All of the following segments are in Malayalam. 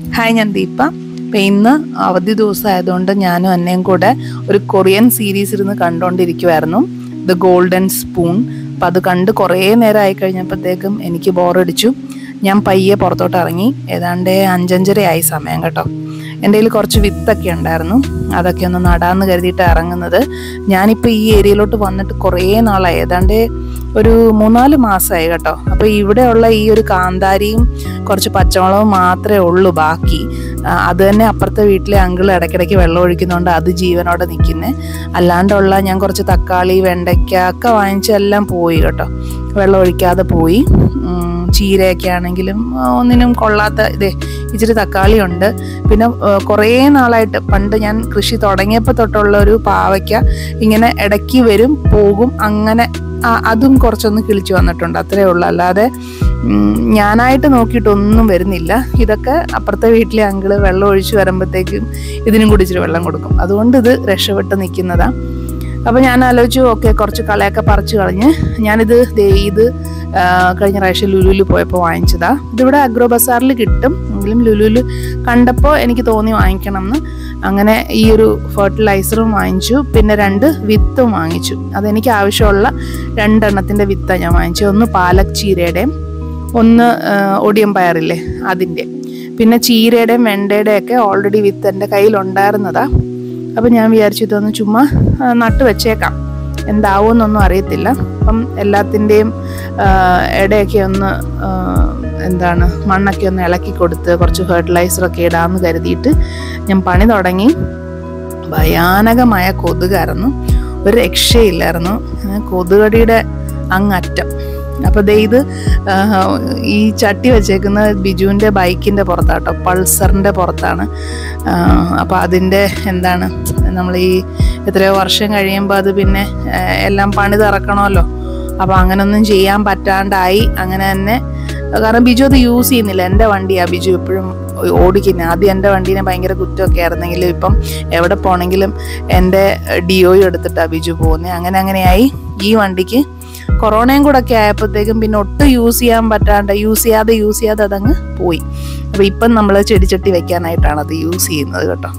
ഹായ് ഞാൻ ദീപ അപ്പം ഇന്ന് അവധി ദിവസം ആയതുകൊണ്ട് ഞാനും അന്നയും കൂടെ ഒരു കൊറിയൻ സീരീസ് ഇരുന്ന് കണ്ടുകൊണ്ടിരിക്കുമായിരുന്നു ദ ഗോൾഡൻ സ്പൂൺ അപ്പം അത് കണ്ട് കുറേ നേരം ആയി കഴിഞ്ഞപ്പോഴത്തേക്കും എനിക്ക് ബോറടിച്ചു ഞാൻ പയ്യെ പുറത്തോട്ട് ഇറങ്ങി ഏതാണ്ട് അഞ്ചഞ്ചരയായി സമയം കേട്ടോ എൻ്റെ കയ്യിൽ കുറച്ച് വിത്തൊക്കെ ഉണ്ടായിരുന്നു അതൊക്കെ ഒന്ന് നടാന്ന് കരുതിയിട്ട് ഇറങ്ങുന്നത് ഞാനിപ്പോൾ ഈ ഏരിയയിലോട്ട് വന്നിട്ട് കുറേ നാളായി ഏതാണ്ട് ഒരു മൂന്നാല് മാസമായി കേട്ടോ അപ്പോൾ ഇവിടെയുള്ള ഈ ഒരു കാന്താരിയും കുറച്ച് പച്ചമുളകും മാത്രമേ ഉള്ളൂ ബാക്കി ആ, അത് തന്നെ അപ്പുറത്തെ വീട്ടിലെ അങ്കിൾ ഇടയ്ക്കിടയ്ക്ക് വെള്ളം ഒഴിക്കുന്നതുകൊണ്ട് അത് ജീവനോടെ നിൽക്കുന്നത് അല്ലാണ്ടുള്ള ഞാൻ കുറച്ച് തക്കാളി വെണ്ടയ്ക്ക ഒക്കെ വാങ്ങിച്ചെല്ലാം പോയി കേട്ടോ വെള്ളം ഒഴിക്കാതെ പോയി ഉം, ചീരയൊക്കെ ആണെങ്കിലും ആ, ഒന്നിനും കൊള്ളാത്ത ഇതേ ഇച്ചിരി തക്കാളി ഉണ്ട് പിന്നെ ആ, കുറേ നാളായിട്ട് പണ്ട് ഞാൻ കൃഷി തുടങ്ങിയപ്പോൾ തൊട്ടുള്ള ഒരു പാവയ്ക്ക ഇങ്ങനെ ഇടയ്ക്ക് വരും പോകും അങ്ങനെ ആ, അതും കുറച്ചൊന്ന് കിളിച്ചു വന്നിട്ടുണ്ട് അത്രേ ഉള്ളൂ അല്ലാതെ ഉം, ഞാനായിട്ട് നോക്കിയിട്ടൊന്നും വരുന്നില്ല ഇതൊക്കെ അപ്പുറത്തെ വീട്ടിലെ അങ്കിള് വെള്ളം ഒഴിച്ചു വരുമ്പോഴത്തേക്കും ഇതിനും കൂടി ഇച്ചിരി വെള്ളം കൊടുക്കും അതുകൊണ്ട് ഇത് രക്ഷപ്പെട്ട് നിൽക്കുന്നതാണ് അപ്പോൾ ഞാൻ ആലോചിച്ചു ഓക്കെ കുറച്ച് കളയൊക്കെ പറിച്ചു കളഞ്ഞ് ഞാനിത് ദേ ഇത് ആ, കഴിഞ്ഞ പ്രാവശ്യം ലുലുവിൽ പോയപ്പോൾ വാങ്ങിച്ചതാ ഇതിവിടെ അഗ്രോ ബസാറിൽ കിട്ടും എങ്കിലും ലുലുവിൽ കണ്ടപ്പോൾ എനിക്ക് തോന്നി വാങ്ങിക്കണം എന്ന് അങ്ങനെ ഈ ഒരു ഫെർട്ടിലൈസറും വാങ്ങിച്ചു പിന്നെ രണ്ട് വിത്തും വാങ്ങിച്ചു അതെനിക്ക് ആവശ്യമുള്ള രണ്ടെണ്ണത്തിൻ്റെ വിത്താണ് ഞാൻ വാങ്ങിച്ചത് ഒന്ന് പാലക് ചീരയുടെയും ഒന്ന് ആ, ഒടിയൻ പയറില്ലേ അതിൻ്റെ പിന്നെ ചീരയുടെയും വെണ്ടയുടെയും ഒക്കെ ഓൾറെഡി വിത്ത് എൻ്റെ കയ്യിലുണ്ടായിരുന്നതാ അപ്പം ഞാൻ വിചാരിച്ചു ഇതൊന്ന് ചുമ്മാ ആ, നട്ട് വെച്ചേക്കാം എന്താവുമെന്നൊന്നും അറിയത്തില്ല അപ്പം എല്ലാത്തിൻ്റെയും ഇടയൊക്കെ ഒന്ന് ആ, എന്താണ് മണ്ണൊക്കെ ഒന്ന് ഇളക്കി കൊടുത്ത് കുറച്ച് ഫെർട്ടിലൈസറൊക്കെ ഇടാമെന്ന് കരുതിയിട്ട് ഞാൻ പണി തുടങ്ങി ഭയാനകമായ കൊതുകായിരുന്നു ഒരു രക്ഷയില്ലായിരുന്നു ആ, കൊതുകടിയുടെ അങ്ങറ്റം അപ്പോൾ ദേ ഇത് ആ, ഈ ചട്ടി വെച്ചേക്കുന്ന ബിജുവിൻ്റെ ബൈക്കിൻ്റെ പുറത്താട്ടോ പൾസറിൻ്റെ പുറത്താണ് അപ്പോൾ അതിൻ്റെ എന്താണ് നമ്മൾ ഈ എത്രയോ വർഷം കഴിയുമ്പോൾ അത് പിന്നെ ആ, എല്ലാം പണി തിറക്കണമല്ലോ അപ്പോൾ അങ്ങനൊന്നും ചെയ്യാൻ പറ്റാണ്ടായി അങ്ങനെ തന്നെ കാരണം ബിജു അത് യൂസ് ചെയ്യുന്നില്ല എൻ്റെ വണ്ടിയാണ് ബിജു എപ്പോഴും ഓടിക്കുന്നത് ആദ്യം എൻ്റെ വണ്ടീനെ ഭയങ്കര കുറ്റമൊക്കെ ആയിരുന്നെങ്കിലും ഇപ്പം എവിടെ പോണെങ്കിലും എൻ്റെ ഡിഒയും എടുത്തിട്ടാണ് ബിജു പോകുന്നത് അങ്ങനെ അങ്ങനെയായി ഈ വണ്ടിക്ക് കൊറോണയും കൂടെ ഒക്കെ ആയപ്പോഴത്തേക്കും പിന്നെ ഒട്ടും യൂസ് ചെയ്യാൻ പറ്റാണ്ട് യൂസ് ചെയ്യാതെ യൂസ് ചെയ്യാതെ അതങ്ങ് പോയി അപ്പോൾ ഇപ്പം നമ്മൾ ചെടിച്ചട്ടി വെക്കാനായിട്ടാണ് അത് യൂസ് ചെയ്യുന്നത് കേട്ടോ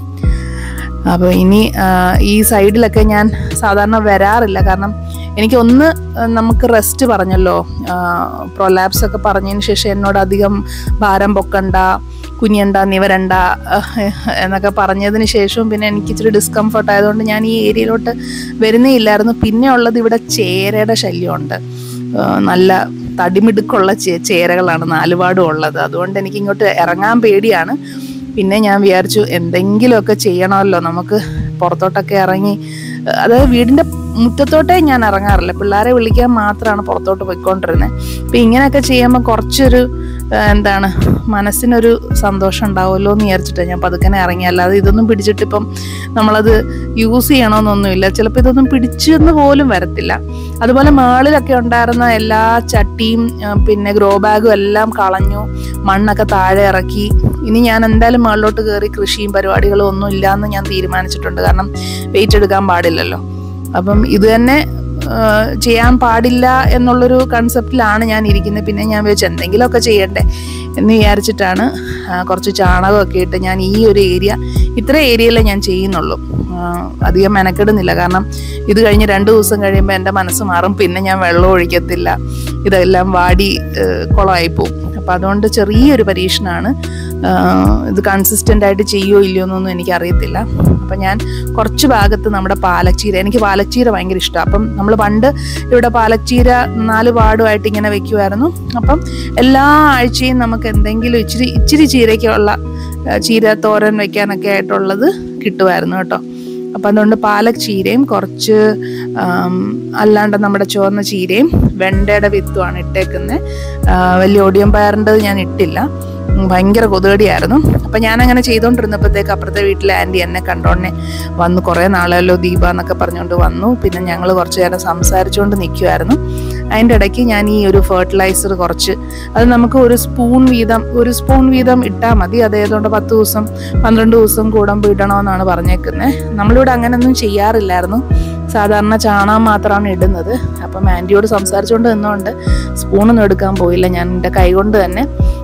അപ്പോൾ ഇനി ആ, ഈ സൈഡിലൊക്കെ ഞാൻ സാധാരണ വരാറില്ല കാരണം എനിക്ക് ഒന്ന് ആ, നമുക്ക് റെസ്റ്റ് പറഞ്ഞല്ലോ പ്രൊലാപ്സ് ഒക്കെ പറഞ്ഞതിന് ശേഷം എന്നോട് അധികം ഭാരം പൊക്കണ്ട കുഞ്ഞണ്ട നിവരണ്ട ആഹ്, എന്നൊക്കെ പറഞ്ഞതിന് ശേഷവും പിന്നെ എനിക്ക് ഇച്ചിരി ഡിസ്കംഫർട്ട് ആയതുകൊണ്ട് ഞാൻ ഈ ഏരിയയിലോട്ട് വരുന്നേ ഇല്ലായിരുന്നു പിന്നെ ഉള്ളത് ഇവിടെ ചേരയുടെ ശല്യമുണ്ട് ആ, നല്ല തടിമിടുക്കുള്ള ചേ ചേരകളാണ് നാലുപാടും ഉള്ളത് അതുകൊണ്ട് എനിക്ക് ഇങ്ങോട്ട് ഇറങ്ങാൻ പേടിയാണ് പിന്നെ ഞാൻ വിചാരിച്ചു എന്തെങ്കിലുമൊക്കെ ചെയ്യണമല്ലോ നമുക്ക് പുറത്തോട്ടൊക്കെ ഇറങ്ങി ഏഹ് അതായത് വീടിൻ്റെ മുറ്റത്തോട്ടേ ഞാൻ ഇറങ്ങാറില്ല പിള്ളേരെ വിളിക്കാൻ മാത്രമാണ് പുറത്തോട്ട് പോയിക്കൊണ്ടിരുന്നത് അപ്പം ഇങ്ങനെയൊക്കെ ചെയ്യുമ്പോൾ കുറച്ചൊരു ഏഹ് എന്താണ് മനസ്സിനൊരു സന്തോഷം ഉണ്ടാവുമല്ലോ എന്ന് വിചാരിച്ചിട്ട് ഞാൻ പതുക്കനെ ഇറങ്ങി അല്ലാതെ ഇതൊന്നും പിടിച്ചിട്ടിപ്പം നമ്മളത് യൂസ് ചെയ്യണമെന്നൊന്നുമില്ല ചിലപ്പോൾ ഇതൊന്നും പിടിച്ചെന്ന് പോലും വരത്തില്ല അതുപോലെ മേളിലൊക്കെ ഉണ്ടായിരുന്ന എല്ലാ ചട്ടിയും ഏഹ് പിന്നെ ഗ്രോ ബാഗും എല്ലാം കളഞ്ഞു മണ്ണൊക്കെ താഴെ ഇറക്കി ഇനി ഞാൻ എന്തായാലും മുകളിലോട്ട് കയറി കൃഷിയും പരിപാടികളും ഒന്നും ഇല്ലാന്ന് ഞാൻ തീരുമാനിച്ചിട്ടുണ്ട് കാരണം വെയിറ്റ് എടുക്കാൻ പാടില്ലല്ലോ അപ്പം ഇത് തന്നെ ആ, ചെയ്യാൻ പാടില്ല എന്നുള്ളൊരു കൺസെപ്റ്റിലാണ് ഞാൻ ഇരിക്കുന്നത് പിന്നെ ഞാൻ വിചാരിച്ചു എന്തെങ്കിലുമൊക്കെ ചെയ്യട്ടെ എന്ന് വിചാരിച്ചിട്ടാണ് ആ, കുറച്ച് ചാണകമൊക്കെ ഇട്ട് ഞാൻ ഈ ഒരു ഏരിയ ഇത്ര ഏരിയയിലേ ഞാൻ ചെയ്യുന്നുള്ളൂ ആ, അധികം മെനക്കെടുന്നില്ല കാരണം ഇത് കഴിഞ്ഞ് രണ്ട് ദിവസം കഴിയുമ്പോൾ എൻ്റെ മനസ്സ് മാറും പിന്നെ ഞാൻ വെള്ളം ഒഴിക്കത്തില്ല ഇതെല്ലാം വാടി ഏഹ്, കുളമായി പോകും അപ്പം അതുകൊണ്ട് ചെറിയൊരു പരീക്ഷണമാണ് ആഹ്, ഇത് കൺസിസ്റ്റൻ്റ് ആയിട്ട് ചെയ്യുമോ ഇല്ലയോ എന്നൊന്നും എനിക്കറിയത്തില്ല അപ്പം ഞാൻ കുറച്ച് ഭാഗത്ത് നമ്മുടെ പാലച്ചീര എനിക്ക് പാലച്ചീര ഭയങ്കര ഇഷ്ടമാണ് അപ്പം നമ്മൾ പണ്ട് ഇവിടെ പാലച്ചീര നാല് പാടുമായിട്ട് ഇങ്ങനെ വെക്കുമായിരുന്നു അപ്പം എല്ലാ ആഴ്ചയും നമുക്ക് എന്തെങ്കിലും ഇച്ചിരി ഇച്ചിരി ചീരയ്ക്കുള്ള ആ, ചീര തോരൻ വെക്കാനൊക്കെ ആയിട്ടുള്ളത് കിട്ടുമായിരുന്നു കേട്ടോ അപ്പം അതുകൊണ്ട് പാലക് ചീരയും കുറച്ച് ആം, അല്ലാണ്ട് നമ്മുടെ ചുവന്ന ചീരയും വെണ്ടയുടെ വിത്തുമാണ് ഇട്ടേക്കുന്നത് വലിയ ഒടിയൻ പയറിൻ്റെ ഞാൻ ഇട്ടില്ല ഉം, ഭയങ്കര കൊതുകടിയായിരുന്നു അപ്പം ഞാനങ്ങനെ ചെയ്തുകൊണ്ടിരുന്നപ്പോഴത്തേക്ക് അപ്പുറത്തെ വീട്ടിലെ ആൻറ്റി എന്നെ കണ്ടോണ്ടേ വന്നു കുറേ നാളല്ലോ ദീപ എന്നൊക്കെ പറഞ്ഞുകൊണ്ട് വന്നു പിന്നെ ഞങ്ങൾ കുറച്ച് നേരം സംസാരിച്ചുകൊണ്ട് നിൽക്കുമായിരുന്നു അതിൻ്റെ ഇടയ്ക്ക് ഞാൻ ഈ ഒരു ഫെർട്ടിലൈസർ കുറച്ച് അത് നമുക്ക് ഒരു സ്പൂൺ വീതം ഒരു സ്പൂൺ വീതം ഇട്ടാൽ മതി അത് ഏതുകൊണ്ട് പത്ത് ദിവസം പന്ത്രണ്ട് ദിവസം കൂടുമ്പോൾ ഇടണമെന്നാണ് പറഞ്ഞേക്കുന്നത് നമ്മളിവിടെ അങ്ങനെയൊന്നും ചെയ്യാറില്ലായിരുന്നു സാധാരണ ചാണകം മാത്രമാണ് ഇടുന്നത് അപ്പം ആൻറ്റിയോട് സംസാരിച്ചുകൊണ്ട് നിന്നുകൊണ്ട് സ്പൂണൊന്നും എടുക്കാൻ പോയില്ല ഞാൻ എൻ്റെ കൈ കൊണ്ട് തന്നെ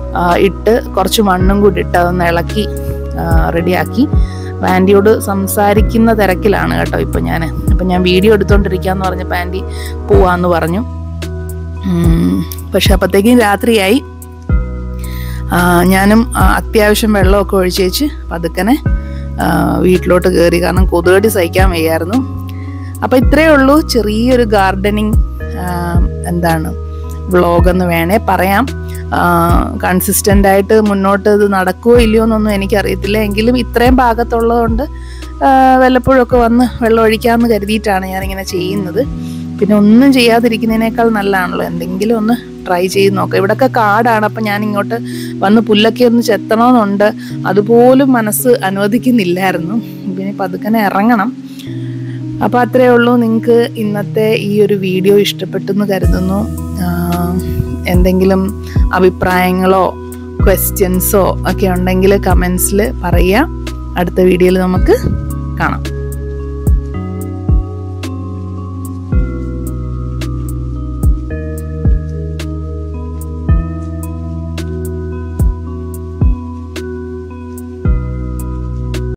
ആ, ഇട്ട് കുറച്ച് മണ്ണും കൂടി ഇട്ട് അതൊന്ന് ഇളക്കി റെഡിയാക്കി ആൻറ്റിയോട് സംസാരിക്കുന്ന തിരക്കിലാണ് കേട്ടോ ഇപ്പം ഞാൻ അപ്പം ഞാൻ വീഡിയോ എടുത്തോണ്ടിരിക്കാന്ന് പറഞ്ഞപ്പോൾ ആൻറ്റി പോവാന്ന് പറഞ്ഞു ഉം, പക്ഷെ അപ്പോഴത്തേക്കും രാത്രിയായി ആ, ഞാനും ആ, അത്യാവശ്യം വെള്ളമൊക്കെ ഒഴിച്ച് വെച്ച് പതുക്കനെ ആ, വീട്ടിലോട്ട് കയറി കാരണം കൊതുകടി സഹിക്കാൻ വയ്യായിരുന്നു അപ്പോൾ ഇത്രയേ ഉള്ളൂ ചെറിയൊരു ഗാർഡനിങ് എന്താണ് വ്ളോഗെന്ന് വേണേ പറയാം കൺസിസ്റ്റൻ്റ് ആയിട്ട് മുന്നോട്ട് ഇത് നടക്കുമോ ഇല്ലയോ എന്നൊന്നും എനിക്കറിയത്തില്ല എങ്കിലും ഇത്രയും ഭാഗത്തുള്ളതുകൊണ്ട് ആ, വല്ലപ്പോഴൊക്കെ വന്ന് വെള്ളം ഒഴിക്കാമെന്ന് കരുതിയിട്ടാണ് ഞാനിങ്ങനെ ചെയ്യുന്നത് പിന്നെ ഒന്നും ചെയ്യാതിരിക്കുന്നതിനേക്കാൾ നല്ലതാണല്ലോ എന്തെങ്കിലും ഒന്ന് ട്രൈ ചെയ്ത് നോക്കാം ഇവിടെയൊക്കെ കാടാണ് അപ്പം ഞാൻ ഇങ്ങോട്ട് വന്ന് പുല്ലൊക്കെ ഒന്ന് ചെത്തണമെന്നുണ്ട് അതുപോലും മനസ്സ് അനുവദിക്കുന്നില്ലായിരുന്നു പിന്നെ പതുക്കനെ ഇറങ്ങണം അപ്പോൾ അത്രയേ ഉള്ളൂ നിങ്ങൾക്ക് ഇന്നത്തെ ഈ ഒരു വീഡിയോ ഇഷ്ടപ്പെട്ടെന്ന് കരുതുന്നു ആഹ് എന്തെങ്കിലും അഭിപ്രായങ്ങളോ ക്വസ്റ്റ്യൻസോ ഒക്കെ ഉണ്ടെങ്കിൽ കമൻസിൽ പറയുക അടുത്ത വീഡിയോയിൽ നമുക്ക് കാണാം